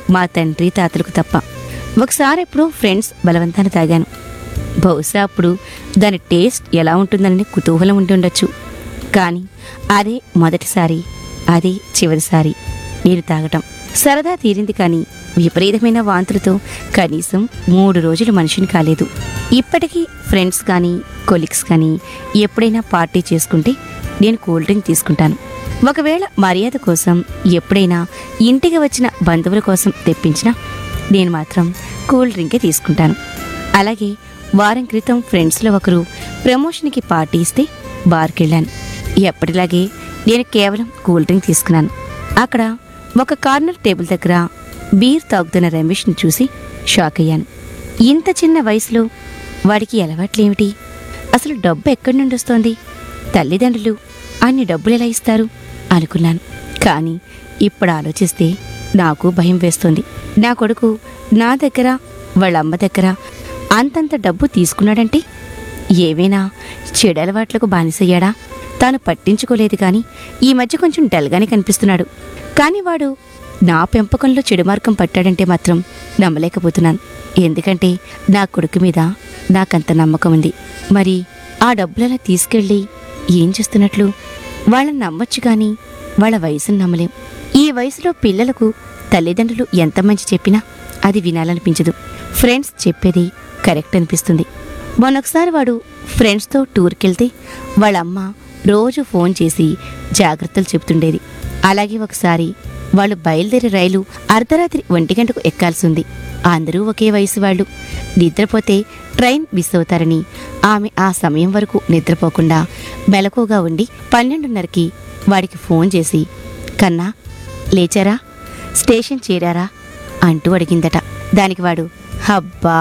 మా తండ్రి తాతలకు తప్ప ఒకసారి ఎప్పుడూ ఫ్రెండ్స్ బలవంతాన్ని తాగాను బహుశా అప్పుడు దాని టేస్ట్ ఎలా ఉంటుందని కుతూహలం ఉండి ఉండొచ్చు కానీ అదే మొదటిసారి అదే చివరిసారి నేను తాగటం సరదా తీరింది కానీ విపరీతమైన వాంతులతో కనీసం మూడు రోజులు మనిషిని కాలేదు ఇప్పటికీ ఫ్రెండ్స్ కానీ కొలీగ్స్ కానీ ఎప్పుడైనా పార్టీ చేసుకుంటే నేను కూల్ డ్రింక్ తీసుకుంటాను ఒకవేళ మర్యాద కోసం ఎప్పుడైనా ఇంటికి వచ్చిన బంధువుల కోసం తెప్పించినా నేను మాత్రం కూల్ డ్రింకే తీసుకుంటాను అలాగే వారం క్రితం ఫ్రెండ్స్లో ఒకరు ప్రమోషన్కి పార్టీ ఇస్తే బార్కి వెళ్ళాను ఎప్పటిలాగే నేను కేవలం కూల్ డ్రింక్ తీసుకున్నాను అక్కడ ఒక కార్నర్ టేబుల్ దగ్గర బీర్ తాగుతున్న రమేష్ని చూసి షాక్ అయ్యాను ఇంత చిన్న వయసులో వాడికి అలవాట్లేమిటి అసలు డబ్బు ఎక్కడి నుండి వస్తోంది తల్లిదండ్రులు అన్ని డబ్బులు ఎలా ఇస్తారు అనుకున్నాను కానీ ఇప్పుడు ఆలోచిస్తే నాకు భయం వేస్తోంది నా కొడుకు నా దగ్గర వాళ్ళ అమ్మ దగ్గర అంతంత డబ్బు తీసుకున్నాడంటే ఏవైనా చెడు అలవాట్లకు బానిసయ్యాడా తాను పట్టించుకోలేదు కానీ ఈ మధ్య కొంచెం డల్గానే కనిపిస్తున్నాడు కానీ వాడు నా పెంపకంలో చెడు మార్గం పట్టాడంటే మాత్రం నమ్మలేకపోతున్నాను ఎందుకంటే నా కొడుకు మీద నాకంత నమ్మకం ఉంది మరి ఆ డబ్బులలా తీసుకెళ్ళి ఏం చేస్తున్నట్లు వాళ్ళని నమ్మొచ్చు కానీ వాళ్ళ వయసును నమ్మలేం ఈ వయసులో పిల్లలకు తల్లిదండ్రులు ఎంత మంచి చెప్పినా అది వినాలనిపించదు ఫ్రెండ్స్ చెప్పేది కరెక్ట్ అనిపిస్తుంది మొన్నొకసారి వాడు ఫ్రెండ్స్తో టూర్కి వెళ్తే వాళ్ళ అమ్మ రోజు ఫోన్ చేసి జాగ్రత్తలు చెప్తుండేది అలాగే ఒకసారి వాళ్ళు బయలుదేరే రైలు అర్ధరాత్రి ఒంటి గంటకు ఎక్కాల్సి ఉంది అందరూ ఒకే వయసు వాళ్ళు నిద్రపోతే ట్రైన్ మిస్ అవుతారని ఆమె ఆ సమయం వరకు నిద్రపోకుండా మెలకుగా ఉండి పన్నెండున్నరకి వాడికి ఫోన్ చేసి కన్నా లేచారా స్టేషన్ చేరారా అంటూ అడిగిందట దానికి వాడు హబ్బా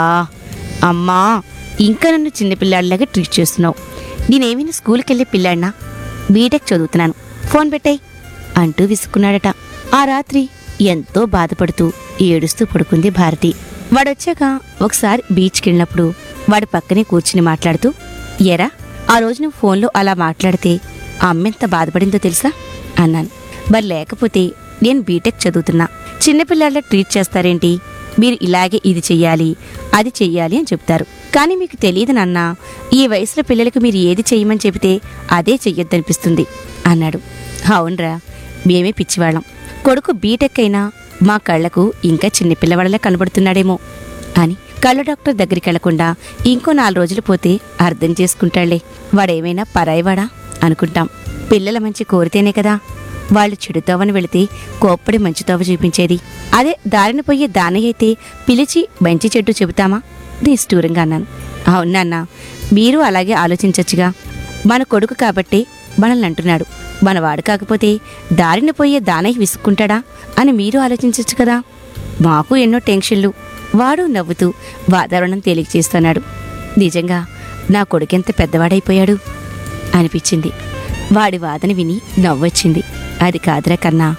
అమ్మా ఇంకా నన్ను చిన్నపిల్లాడిలాగా ట్రీట్ చేస్తున్నావు నేనేమైనా స్కూల్కి వెళ్ళే పిల్లాడినా బీటెక్ చదువుతున్నాను ఫోన్ పెట్టాయి అంటూ విసుక్కున్నాడట ఆ రాత్రి ఎంతో బాధపడుతూ ఏడుస్తూ పడుకుంది భారతి వాడొచ్చాక ఒకసారి బీచ్కి వెళ్ళినప్పుడు వాడి పక్కనే కూర్చుని మాట్లాడుతూ ఎరా ఆ రోజు నువ్వు ఫోన్లో అలా మాట్లాడితే ఆ అమ్మెంత బాధపడిందో తెలుసా అన్నాను మరి లేకపోతే నేను బీటెక్ చదువుతున్నా చిన్నపిల్లల ట్రీట్ చేస్తారేంటి మీరు ఇలాగే ఇది చెయ్యాలి అది చెయ్యాలి అని చెప్తారు కానీ మీకు తెలియదు నాన్న ఈ వయసులో పిల్లలకు మీరు ఏది చెయ్యమని చెబితే అదే చెయ్యొద్దనిపిస్తుంది అన్నాడు అవునరా మేమే పిచ్చివాళ్ళం కొడుకు బీటెక్ అయినా మా కళ్ళకు ఇంకా చిన్నపిల్లవాళ్ళలా కనబడుతున్నాడేమో అని కళ్ళ డాక్టర్ దగ్గరికి వెళ్లకుండా ఇంకో నాలుగు రోజులు పోతే అర్థం చేసుకుంటాళ్లే వాడేమైనా పరాయివాడా అనుకుంటాం పిల్లల మంచి కోరితేనే కదా వాళ్ళు చెడుతోవని వెళితే కోప్పడి మంచి తోవ చూపించేది అదే దారిన పోయే దానయ్య అయితే పిలిచి మంచి చెడ్డు చెబుతామా నిష్ఠూరంగా అన్నాను అవునన్నా మీరు అలాగే ఆలోచించచ్చుగా మన కొడుకు కాబట్టి మనల్ని అంటున్నాడు మనవాడు కాకపోతే దారిన పోయే దానయ్య విసుక్కుంటాడా అని మీరు ఆలోచించచ్చు కదా మాకు ఎన్నో టెన్షన్లు వాడు నవ్వుతూ వాతావరణం తేలిక చేస్తున్నాడు నిజంగా నా కొడుకెంత పెద్దవాడైపోయాడు అనిపించింది వాడి వాదన విని నవ్వొచ్చింది అది కాదురా కన్నా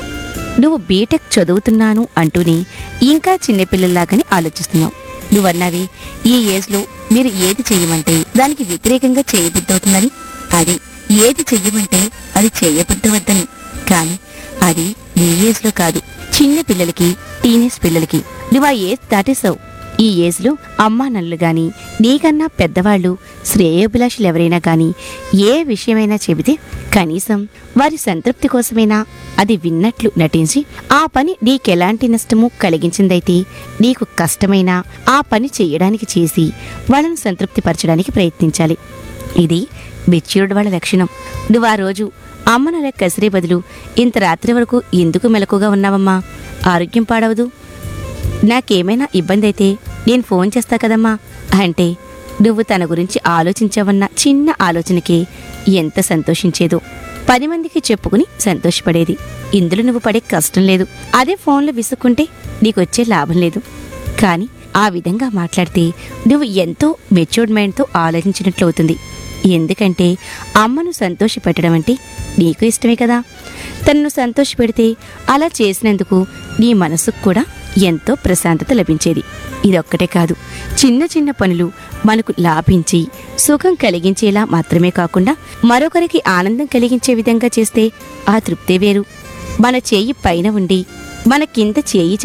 నువ్వు బీటెక్ చదువుతున్నాను అంటూనే ఇంకా చిన్నపిల్లల్లాగానే ఆలోచిస్తున్నావు నువ్వన్నవి ఈ ఏజ్లో మీరు ఏది చెయ్యమంటే దానికి వ్యతిరేకంగా చేయబుద్ధవుతుందని అది ఏది చెయ్యమంటే అది చేయబుద్ధవద్దని కానీ అది నీ ఏజ్లో కాదు చిన్న పిల్లలకి టీనేజ్ పిల్లలకి నువ్వు ఆ ఏజ్ దాటేసావు ఈ ఏజ్లో అమ్మా నల్లు గాని నీకన్నా పెద్దవాళ్ళు శ్రేయోభిలాషులు ఎవరైనా గాని ఏ విషయమైనా చెబితే కనీసం వారి సంతృప్తి కోసమైనా అది విన్నట్లు నటించి ఆ పని నీకెలాంటి నష్టము కలిగించిందైతే నీకు కష్టమైనా ఆ పని చేయడానికి చేసి వాళ్ళని సంతృప్తిపరచడానికి ప్రయత్నించాలి ఇది మెచ్యూర్డ్ వాళ్ళ లక్షణం నువ్వు ఆ రోజు అమ్మనల కసిరే బదులు ఇంత రాత్రి వరకు ఎందుకు మెలకుగా ఉన్నావమ్మా ఆరోగ్యం పాడవదు నాకేమైనా ఇబ్బంది అయితే నేను ఫోన్ చేస్తా కదమ్మా అంటే నువ్వు తన గురించి ఆలోచించవన్న చిన్న ఆలోచనకి ఎంత సంతోషించేదో పది మందికి చెప్పుకుని సంతోషపడేది ఇందులో నువ్వు పడే కష్టం లేదు అదే ఫోన్లో విసుక్కుంటే నీకొచ్చే లాభం లేదు కానీ ఆ విధంగా మాట్లాడితే నువ్వు ఎంతో మెచ్యూర్డ్ మైండ్తో ఆలోచించినట్లు అవుతుంది ఎందుకంటే అమ్మను సంతోషపెట్టడం అంటే నీకు ఇష్టమే కదా తనను సంతోషపెడితే అలా చేసినందుకు నీ మనసుకు కూడా ఎంతో ప్రశాంతత లభించేది ఇదొక్కటే కాదు చిన్న చిన్న పనులు మనకు లాభించి సుఖం కలిగించేలా మాత్రమే కాకుండా మరొకరికి ఆనందం కలిగించే విధంగా చేస్తే ఆ తృప్తే వేరు మన చేయి పైన ఉండి మన కింద చేయి